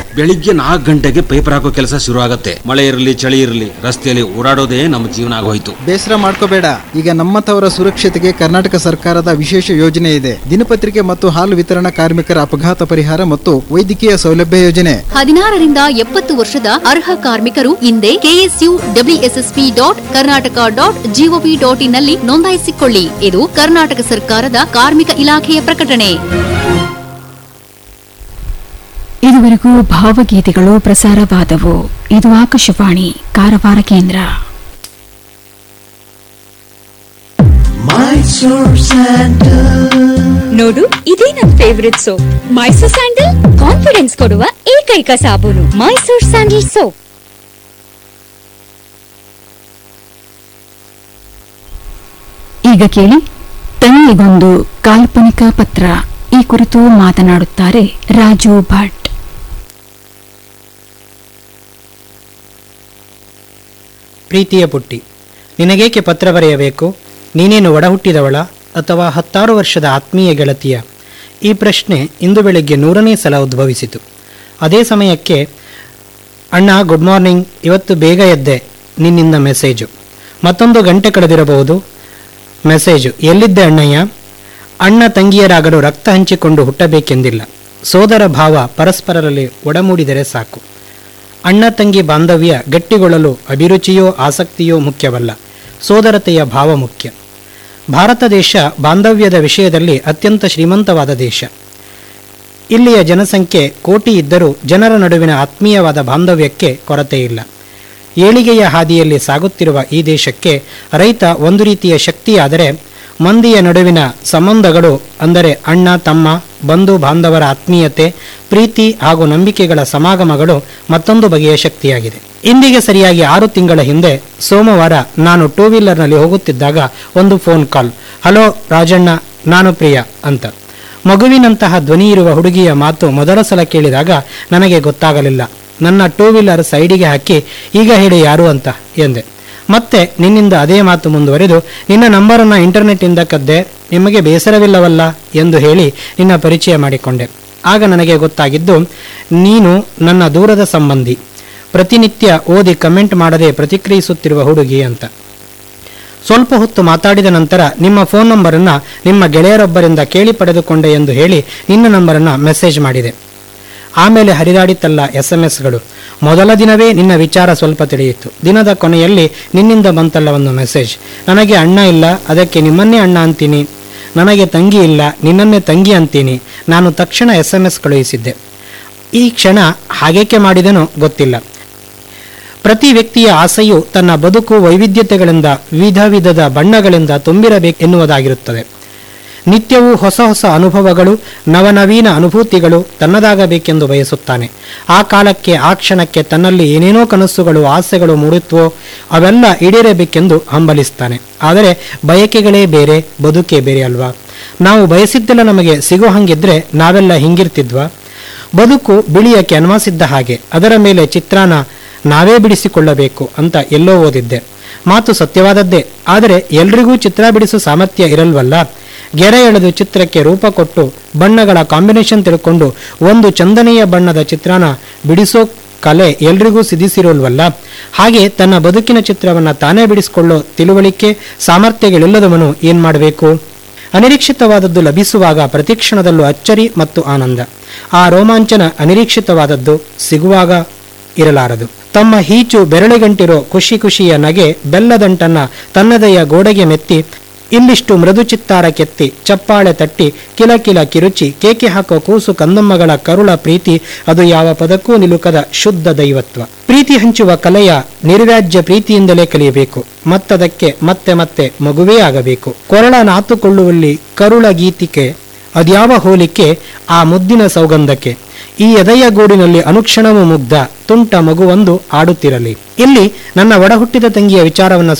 ಬೆಳಿಗ್ಗೆ ನಾಲ್ಕು ಗಂಟೆಗೆ ಪೇಪರ್ ಹಾಕೋ ಕೆಲಸ ಶುರು ಆಗತ್ತೆ ಮಳೆ ಇರಲಿ ಚಳಿ ಇರಲಿ ರಸ್ತೆಯಲ್ಲಿ ಓಡಾಡೋದೇ ನಮ್ಮ ಜೀವನ ಆಗೋಯ್ತು ಬೇಸರ ಮಾಡ್ಕೋಬೇಡ ಈಗ ನಮ್ಮಂಥವರ ಸುರಕ್ಷತೆಗೆ ಕರ್ನಾಟಕ ಸರ್ಕಾರದ ವಿಶೇಷ ಯೋಜನೆ ಇದೆ ದಿನಪತ್ರಿಕೆ ಮತ್ತು ಹಾಲು ವಿತರಣಾ ಕಾರ್ಮಿಕರ ಅಪಘಾತ ಪರಿಹಾರ ಮತ್ತು ವೈದ್ಯಕೀಯ ಸೌಲಭ್ಯ ಯೋಜನೆ ಹದಿನಾರರಿಂದ ಎಪ್ಪತ್ತು ವರ್ಷದ ಅರ್ಹ ಕಾರ್ಮಿಕರು ಹಿಂದೆ KSU WSSP dot Karnataka dot gov dot ಇನ್ನಲ್ಲಿ ನೋಂದಾಯಿಸಿಕೊಳ್ಳಿ ಇದು ಕರ್ನಾಟಕ ಸರ್ಕಾರದ ಕಾರ್ಮಿಕ ಇಲಾಖೆಯ ಪ್ರಕಟಣೆ ಇದುವರೆಗೂ ಭಾವಗೀತೆಗಳು ಪ್ರಸಾರವಾದವು ಇದು ಆಕಾಶವಾಣಿ ಕಾರವಾರ ಕೇಂದ್ರ ನೋಡು ಇದೇ ನನ್ favourite soap Mysore sandal confidence ಕೊಡುವ ಏಕೈಕ ಸಾಬೂನು ಮೈಸೂರ್ ಸ್ಯಾಂಡಲ್ ಸೋಪ್ ಈಗ ಕೇಳಿ ತಂಗಿಗೊಂದು ಕಾಲ್ಪನಿಕ ಪತ್ರ ಈ ಕುರಿತು ಮಾತನಾಡುತ್ತಾರೆ ರಾಜು ಭಟ್ ಪ್ರೀತಿಯ ಪುಟ್ಟಿ ನಿನಗೇಕೆ ಪತ್ರ ಬರೆಯಬೇಕು ನೀನೇನು ಒಡಹುಟ್ಟಿದವಳ ಅಥವಾ ಹತ್ತಾರು ವರ್ಷದ ಆತ್ಮೀಯ ಗೆಳತಿಯ ಈ ಪ್ರಶ್ನೆ ಇಂದು ಬೆಳಗ್ಗೆ ನೂರನೇ ಸಲ ಉದ್ಭವಿಸಿತು ಅದೇ ಸಮಯಕ್ಕೆ ಅಣ್ಣ ಗುಡ್ ಮಾರ್ನಿಂಗ್ ಇವತ್ತು ಬೇಗ ಎದ್ದೆ ನಿನ್ನಿಂದ ಮೆಸೇಜು ಮತ್ತೊಂದು ಗಂಟೆ ಕಳೆದಿರಬಹುದು ಮೆಸೇಜು ಎಲ್ಲಿದ್ದೆ ಅಣ್ಣಯ್ಯ ಅಣ್ಣ ತಂಗಿಯರಾಗಲು ರಕ್ತ ಹಂಚಿಕೊಂಡು ಹುಟ್ಟಬೇಕೆಂದಿಲ್ಲ ಸೋದರ ಭಾವ ಪರಸ್ಪರರಲ್ಲಿ ಒಡಮೂಡಿದರೆ ಸಾಕು ಅಣ್ಣ ತಂಗಿ ಬಾಂಧವ್ಯ ಗಟ್ಟಿಗೊಳ್ಳಲು ಅಭಿರುಚಿಯೋ ಆಸಕ್ತಿಯೋ ಮುಖ್ಯವಲ್ಲ ಸೋದರತೆಯ ಭಾವ ಮುಖ್ಯ ಭಾರತ ದೇಶ ಬಾಂಧವ್ಯದ ವಿಷಯದಲ್ಲಿ ಅತ್ಯಂತ ಶ್ರೀಮಂತವಾದ ದೇಶ ಇಲ್ಲಿಯ ಜನಸಂಖ್ಯೆ ಕೋಟಿ ಇದ್ದರೂ ಜನರ ನಡುವಿನ ಆತ್ಮೀಯವಾದ ಬಾಂಧವ್ಯಕ್ಕೆ ಕೊರತೆ ಇಲ್ಲ ಏಳಿಗೆಯ ಹಾದಿಯಲ್ಲಿ ಸಾಗುತ್ತಿರುವ ಈ ದೇಶಕ್ಕೆ ರೈತ ಒಂದು ರೀತಿಯ ಶಕ್ತಿಯಾದರೆ ಮಂದಿಯ ನಡುವಿನ ಸಂಬಂಧಗಳು ಅಂದರೆ ಅಣ್ಣ ತಮ್ಮ ಬಂಧು ಬಾಂಧವರ ಆತ್ಮೀಯತೆ ಪ್ರೀತಿ ಹಾಗೂ ನಂಬಿಕೆಗಳ ಸಮಾಗಮಗಳು ಮತ್ತೊಂದು ಬಗೆಯ ಶಕ್ತಿಯಾಗಿದೆ ಇಂದಿಗೆ ಸರಿಯಾಗಿ ಆರು ತಿಂಗಳ ಹಿಂದೆ ಸೋಮವಾರ ನಾನು ಟೂ ವೀಲರ್ನಲ್ಲಿ ಹೋಗುತ್ತಿದ್ದಾಗ ಒಂದು ಫೋನ್ ಕಾಲ್ ಹಲೋ ರಾಜಣ್ಣ ನಾನು ಪ್ರಿಯ ಅಂತ ಮಗುವಿನಂತಹ ಧ್ವನಿ ಇರುವ ಹುಡುಗಿಯ ಮಾತು ಮೊದಲ ಸಲ ಕೇಳಿದಾಗ ನನಗೆ ಗೊತ್ತಾಗಲಿಲ್ಲ ನನ್ನ ಟೂ ವೀಲರ್ ಸೈಡಿಗೆ ಹಾಕಿ ಈಗ ಹೇಳಿ ಯಾರು ಅಂತ ಎಂದೆ ಮತ್ತೆ ನಿನ್ನಿಂದ ಅದೇ ಮಾತು ಮುಂದುವರೆದು ನಿನ್ನ ನಂಬರನ್ನು ಇಂಟರ್ನೆಟ್ಟಿಂದ ಕದ್ದೆ ನಿಮಗೆ ಬೇಸರವಿಲ್ಲವಲ್ಲ ಎಂದು ಹೇಳಿ ನಿನ್ನ ಪರಿಚಯ ಮಾಡಿಕೊಂಡೆ ಆಗ ನನಗೆ ಗೊತ್ತಾಗಿದ್ದು ನೀನು ನನ್ನ ದೂರದ ಸಂಬಂಧಿ ಪ್ರತಿನಿತ್ಯ ಓದಿ ಕಮೆಂಟ್ ಮಾಡದೆ ಪ್ರತಿಕ್ರಿಯಿಸುತ್ತಿರುವ ಹುಡುಗಿ ಅಂತ ಸ್ವಲ್ಪ ಹೊತ್ತು ಮಾತಾಡಿದ ನಂತರ ನಿಮ್ಮ ಫೋನ್ ನಂಬರನ್ನು ನಿಮ್ಮ ಗೆಳೆಯರೊಬ್ಬರಿಂದ ಕೇಳಿ ಪಡೆದುಕೊಂಡೆ ಎಂದು ಹೇಳಿ ನಿನ್ನ ನಂಬರನ್ನು ಮೆಸೇಜ್ ಮಾಡಿದೆ ಆಮೇಲೆ ಹರಿದಾಡಿತಲ್ಲ ಎಸ್ ಎಂ ಎಸ್ಗಳು ಮೊದಲ ದಿನವೇ ನಿನ್ನ ವಿಚಾರ ಸ್ವಲ್ಪ ತಿಳಿಯಿತು ದಿನದ ಕೊನೆಯಲ್ಲಿ ನಿನ್ನಿಂದ ಬಂತಲ್ಲ ಒಂದು ಮೆಸೇಜ್ ನನಗೆ ಅಣ್ಣ ಇಲ್ಲ ಅದಕ್ಕೆ ನಿಮ್ಮನ್ನೇ ಅಣ್ಣ ಅಂತೀನಿ ನನಗೆ ತಂಗಿ ಇಲ್ಲ ನಿನ್ನನ್ನೇ ತಂಗಿ ಅಂತೀನಿ ನಾನು ತಕ್ಷಣ ಎಸ್ ಎಂ ಎಸ್ ಕಳುಹಿಸಿದ್ದೆ ಈ ಕ್ಷಣ ಹಾಗೇಕೆ ಮಾಡಿದನೋ ಗೊತ್ತಿಲ್ಲ ಪ್ರತಿ ವ್ಯಕ್ತಿಯ ಆಸೆಯು ತನ್ನ ಬದುಕು ವೈವಿಧ್ಯತೆಗಳಿಂದ ವಿಧ ವಿಧದ ಬಣ್ಣಗಳಿಂದ ತುಂಬಿರಬೇಕು ಎನ್ನುವುದಾಗಿರುತ್ತದೆ ನಿತ್ಯವೂ ಹೊಸ ಹೊಸ ಅನುಭವಗಳು ನವನವೀನ ಅನುಭೂತಿಗಳು ತನ್ನದಾಗಬೇಕೆಂದು ಬಯಸುತ್ತಾನೆ ಆ ಕಾಲಕ್ಕೆ ಆ ಕ್ಷಣಕ್ಕೆ ತನ್ನಲ್ಲಿ ಏನೇನೋ ಕನಸುಗಳು ಆಸೆಗಳು ಮೂಡುತ್ತವೋ ಅವೆಲ್ಲ ಈಡೇರಬೇಕೆಂದು ಹಂಬಲಿಸ್ತಾನೆ ಆದರೆ ಬಯಕೆಗಳೇ ಬೇರೆ ಬದುಕೇ ಬೇರೆ ಅಲ್ವಾ ನಾವು ಬಯಸಿದ್ದೆಲ್ಲ ನಮಗೆ ಸಿಗೋ ಹಂಗಿದ್ರೆ ನಾವೆಲ್ಲ ಹಿಂಗಿರ್ತಿದ್ವಾ ಬದುಕು ಬಿಳಿಯ ಕ್ಯಾನ್ವಾಸ್ ಇದ್ದ ಹಾಗೆ ಅದರ ಮೇಲೆ ಚಿತ್ರಾನ ನಾವೇ ಬಿಡಿಸಿಕೊಳ್ಳಬೇಕು ಅಂತ ಎಲ್ಲೋ ಓದಿದ್ದೆ ಮಾತು ಸತ್ಯವಾದದ್ದೇ ಆದರೆ ಎಲ್ರಿಗೂ ಚಿತ್ರ ಬಿಡಿಸೋ ಸಾಮರ್ಥ್ಯ ಇರಲ್ವಲ್ಲ ಗೆರೆ ಎಳೆದು ಚಿತ್ರಕ್ಕೆ ರೂಪ ಕೊಟ್ಟು ಬಣ್ಣಗಳ ಕಾಂಬಿನೇಷನ್ ತಿಳ್ಕೊಂಡು ಒಂದು ಚಂದನೆಯ ಬಣ್ಣದ ಚಿತ್ರನ ಬಿಡಿಸೋ ಕಲೆ ಎಲ್ರಿಗೂ ಸಿದ್ಧಿಸಿರೋಲ್ವಲ್ಲ ಹಾಗೆ ತನ್ನ ಬದುಕಿನ ಚಿತ್ರವನ್ನ ತಾನೇ ಬಿಡಿಸಿಕೊಳ್ಳೋ ತಿಳುವಳಿಕೆ ಸಾಮರ್ಥ್ಯಗಳಿಲ್ಲದವನು ಏನ್ ಮಾಡಬೇಕು ಅನಿರೀಕ್ಷಿತವಾದದ್ದು ಲಭಿಸುವಾಗ ಪ್ರತಿಕ್ಷಣದಲ್ಲೂ ಅಚ್ಚರಿ ಮತ್ತು ಆನಂದ ಆ ರೋಮಾಂಚನ ಅನಿರೀಕ್ಷಿತವಾದದ್ದು ಸಿಗುವಾಗ ಇರಲಾರದು ತಮ್ಮ ಹೀಚು ಬೆರಳಿಗಂಟಿರೋ ಖುಷಿ ಖುಷಿಯ ನಗೆ ಬೆಲ್ಲದಂಟನ್ನ ತನ್ನದೆಯ ಗೋಡೆಗೆ ಮೆತ್ತಿ ಇಲ್ಲಿಷ್ಟು ಮೃದು ಚಿತ್ತಾರ ಕೆತ್ತಿ ಚಪ್ಪಾಳೆ ತಟ್ಟಿ ಕಿಲ ಕಿಲ ಕಿರುಚಿ ಕೇಕೆ ಹಾಕೋ ಕೂಸು ಕಂದಮ್ಮಗಳ ಕರುಳ ಪ್ರೀತಿ ಅದು ಯಾವ ಪದಕ್ಕೂ ನಿಲುಕದ ಶುದ್ಧ ದೈವತ್ವ ಪ್ರೀತಿ ಹಂಚುವ ಕಲೆಯ ನಿರ್ವ್ಯಾಜ್ಯ ಪ್ರೀತಿಯಿಂದಲೇ ಕಲಿಯಬೇಕು ಮತ್ತದಕ್ಕೆ ಮತ್ತೆ ಮತ್ತೆ ಮಗುವೇ ಆಗಬೇಕು ಕೊರಳ ನಾತುಕೊಳ್ಳುವಲ್ಲಿ ಕರುಳ ಗೀತಿಕೆ ಅದ್ಯಾವ ಹೋಲಿಕೆ ಆ ಮುದ್ದಿನ ಸೌಗಂಧಕ್ಕೆ ಈ ಎದೆಯ ಗೂಡಿನಲ್ಲಿ ಅನುಕ್ಷಣವೂ ಮುಗ್ಧ ತುಂಟ ಮಗುವೊಂದು ಆಡುತ್ತಿರಲಿ ಇಲ್ಲಿ ನನ್ನ ಒಡಹುಟ್ಟಿದ ತಂಗಿಯ ವಿಚಾರವನ್ನು